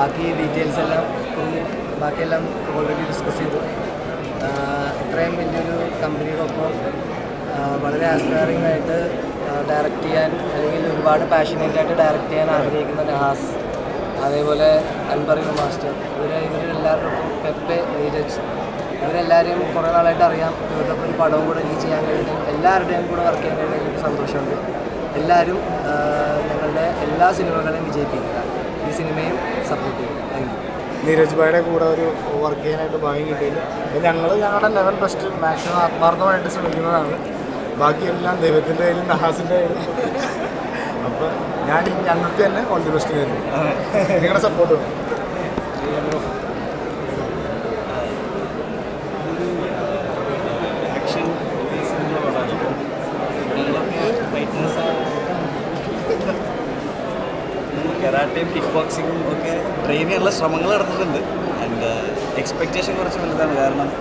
ബാക്കി ഡീറ്റെയിൽസ് എല്ലാം ഉം, ബാക്കിയെല്ലാം ഓൾറെഡി ഡിസ്കസ് ചെയ്തു ആ, ഇത്രയും വലിയൊരു കമ്പനിയുടെ ഒപ്പം ആ, വളരെ ആസ്പയറിംഗ് ആയിട്ട് ഡയറക്റ്റ് ചെയ്യാൻ അല്ലെങ്കിൽ ഒരുപാട് പാഷനേറ്റ് ആയിട്ട് ഡയറക്റ്റ് ചെയ്യാൻ ആഗ്രഹിക്കുന്ന നഹാസ് അതേപോലെ അൻപറിവ് മാസ്റ്റർ ഇവർ ഇവരെല്ലാവരുടെ ഒപ്പം പെപ്പെ നീരജ് ഇവരെല്ലാവരെയും കുറേ നാളായിട്ട് അറിയാം ഇവരുടെ ഒപ്പം ഒരു പടവും കൂടെ എനിക്ക് ചെയ്യാൻ കഴിഞ്ഞു എല്ലാവരുടെയും കൂടെ വർക്ക് ചെയ്യാൻ കഴിഞ്ഞാൽ എനിക്ക് സന്തോഷമുണ്ട് എല്ലാവരും ആ, ഞങ്ങളുടെ എല്ലാ സിനിമകളെയും വിജയിപ്പിക്കുക ഈ സിനിമയും സപ്പോർട്ട് ചെയ്യുക താങ്ക് യു നീരജ് ഭായിയുടെ കൂടെ ഒരു വർക്ക് ചെയ്യാനായിട്ട് ഭാഗ്യം കിട്ടിയില്ല അപ്പോൾ ഞങ്ങൾ ഞങ്ങളുടെ ലെവൽ ബെസ്റ്റ് മാക്സിമം ആത്മാർത്ഥമായിട്ട് ശ്രമിക്കുന്നതാണ് ബാക്കിയെല്ലാം ദൈവത്തിൻ്റെ കയ്യിലും നഹാസിൻ്റെ കയ്യിലും അപ്പോൾ ഞാൻ ഞങ്ങൾക്ക് തന്നെ ഓൾ ദി ബെസ്റ്റ് തരും നിങ്ങളുടെ സപ്പോർട്ട് വേണം ആക്ഷൻ ബേസിലുള്ള പടമാണ് ഞങ്ങളൊക്കെ ഫൈറ്റേഴ്സ് കരാട്ടയും കിക്ക് ബോക്സിങ്ങും ഒക്കെ ട്രെയിൻ ചെയ്യാനുള്ള ശ്രമങ്ങൾ നടത്തുന്നുണ്ട് ആൻഡ് എക്സ്പെക്റ്റേഷൻ കുറച്ച് വലുതാണ് കാരണം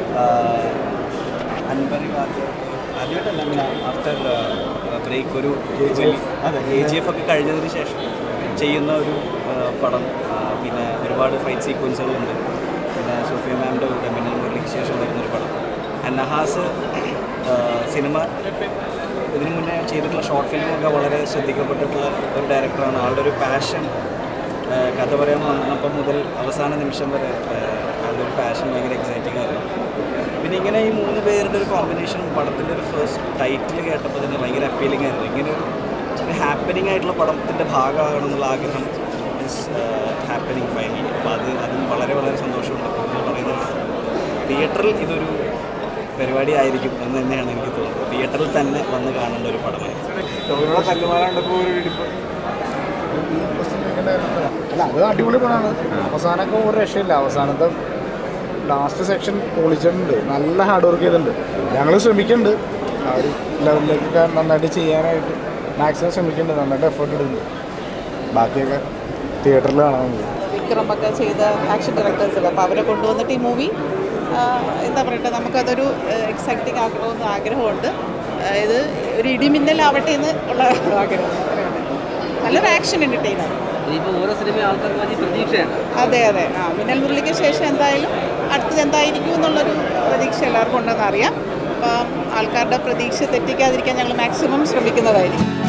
അൻപറി ആദ്യമായിട്ടല്ല അങ്ങനെ ആഫ്റ്റർ ബ്രേക്ക് ഒരു വലിയ- അതെ എ ജി എഫ് ഒക്കെ കഴിഞ്ഞതിന് ശേഷം ചെയ്യുന്ന ഒരു ആ, പടം ആ, പിന്നെ ഒരുപാട് ഫൈറ്റ് സീക്വൻസുകളുണ്ട് പിന്നെ സോഫിയ മാമിൻ്റെ കൂടെ മിന്നൽ മുരളിക്ക് ശേഷം വരുന്നൊരു പടം ആൻഡ് നഹാസ് ആ, സിനിമ ഇതിനു മുന്നേ ചെയ്തിട്ടുള്ള ഷോർട്ട് ഫിലിമൊക്കെ വളരെ ശ്രദ്ധിക്കപ്പെട്ടിട്ടുള്ള ഒരു ഡയറക്ടറാണ് ആളുടെ ഒരു പാഷൻ കഥ പറയാൻ വന്നപ്പം മുതൽ അവസാന നിമിഷം വരെ ആ, ആളുടെ ഒരു പാഷൻ ഭയങ്കര എക്സൈറ്റിംഗ് ആയിരുന്നു പിന്നെ ഇങ്ങനെ ഈ മൂന്ന് പേരുടെ ഒരു കോമ്പിനേഷൻ പടത്തിൻ്റെ ഒരു ഫസ്റ്റ് ടൈറ്റിൽ കേട്ടപ്പോൾ തന്നെ ഭയങ്കര അപ്പീലിംഗ് ആയിരുന്നു ഇങ്ങനെ ഒരു ഹാപ്പനിങ് ആയിട്ടുള്ള പടത്തിൻ്റെ ഭാഗമാകണം എന്നുള്ള ആഗ്രഹം ഇസ് ഹാപ്പനിങ് ഫൈനലി അപ്പോൾ അത് അതിന് വളരെ വളരെ സന്തോഷമുണ്ട് എന്ന് പറയുന്നത് തിയേറ്ററിൽ ഇതൊരു പരിപാടി ആയിരിക്കും എന്ന് തന്നെയാണ് എനിക്ക് തോന്നുന്നത് തിയേറ്ററിൽ തന്നെ വന്ന് കാണേണ്ട ഒരു പടമായിരിക്കും തല്ലുമാരാണ്ടപ്പോൾ ഒരു ഇടിപ്പ് അല്ല അത് അടിപൊളി പടമാണ് അവസാനമൊക്കെ ഒരു രക്ഷയില്ല അവസാനത്തെ ലാസ്റ്റ് സെക്ഷൻ പൊളിച്ചിട്ടുണ്ട് നല്ല ഹാർഡ് വർക്ക് ചെയ്തിട്ടുണ്ട് ഞങ്ങൾ ശ്രമിക്കുന്നുണ്ട് ആ ഒരു ലെവലിലേക്കൊക്കെ നന്നായിട്ട് ചെയ്യാനായിട്ട് മാക്സിമം ശ്രമിക്കുന്നുണ്ട് നന്നായിട്ട് എഫേർട്ട് ഇടുന്നുണ്ട് ബാക്കിയൊക്കെ തിയേറ്ററിൽ കാണാൻ നമുക്ക് വിക്രമൊക്കെ ചെയ്ത ആക്ഷൻ ഡയറക്ടേഴ്സല്ല അപ്പോൾ അവരെ കൊണ്ടുവന്നിട്ട് ഈ മൂവി എന്താ പറയട്ടെ നമുക്കതൊരു എക്സൈറ്റിംഗ് ആക്കണമെന്ന് ആഗ്രഹമുണ്ട് ആ, ഇത് ഒരു ഇടിമിന്നലാവട്ടെ എന്ന് ഉള്ള ആഗ്രഹം അത്രയുണ്ട്. നല്ലൊരു ആക്ഷൻ എൻ്റർടൈനർ ഇനിയിപ്പോൾ ഓരോ സിനിമ ആൾക്കാർക്ക് വലിയ പ്രതീക്ഷയാണ് അതെ അതെ ആ മിന്നൽ മുരളിക്ക് ശേഷം എന്തായാലും അടുത്തത് എന്തായിരിക്കും എന്നുള്ളൊരു പ്രതീക്ഷ എല്ലാവർക്കും ഉണ്ടെന്ന് അറിയാം അപ്പം ആൾക്കാരുടെ പ്രതീക്ഷ തെറ്റിക്കാതിരിക്കാൻ ഞങ്ങൾ മാക്സിമം ശ്രമിക്കുന്നതായിരിക്കും